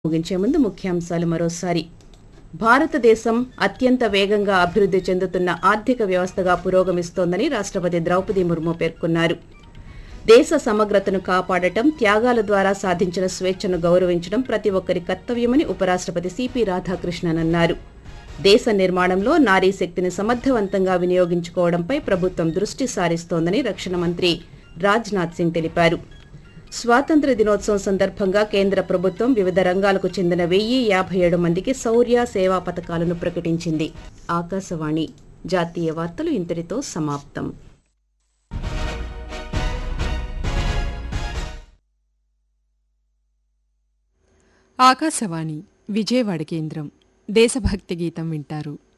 ముగించే ముందు ముఖ్యాంశాలు మరోసారి భారతదేశం అత్యంత వేగంగా అభివృద్ధి చెందుతున్న ఆర్థిక వ్యవస్థగా పురోగమిస్తోందని రాష్ట్రపతి ద్రౌపది ముర్ము పేర్కొన్నారు దేశ సమగ్రతను కాపాడటం త్యాగాల ద్వారా సాధించిన స్వేచ్ఛను గౌరవించడం ప్రతి ఒక్కరి కర్తవ్యమని ఉపరాష్ట్రపతి సిపి రాధాకృష్ణన్ అన్నారు దేశ నిర్మాణంలో నారీ శక్తిని సమర్థవంతంగా వినియోగించుకోవడంపై ప్రభుత్వం దృష్టి సారిస్తోందని రక్షణ మంత్రి రాజ్నాథ్ సింగ్ తెలిపారు స్వాతంత్ర దినోత్సవం సందర్భంగా కేంద్ర ప్రభుత్వం వివిధ రంగాలకు చెందిన వెయ్యి యాభై ఏడు మందికి శౌర్య సేవా పథకాలను ప్రకటించింది ఆకాశవాణి జాతీయ వార్తలు ఇంతటితో సమాప్తం ఆకాశవాణి విజయవాడ కేంద్రం దేశభక్తి గీతం వింటారు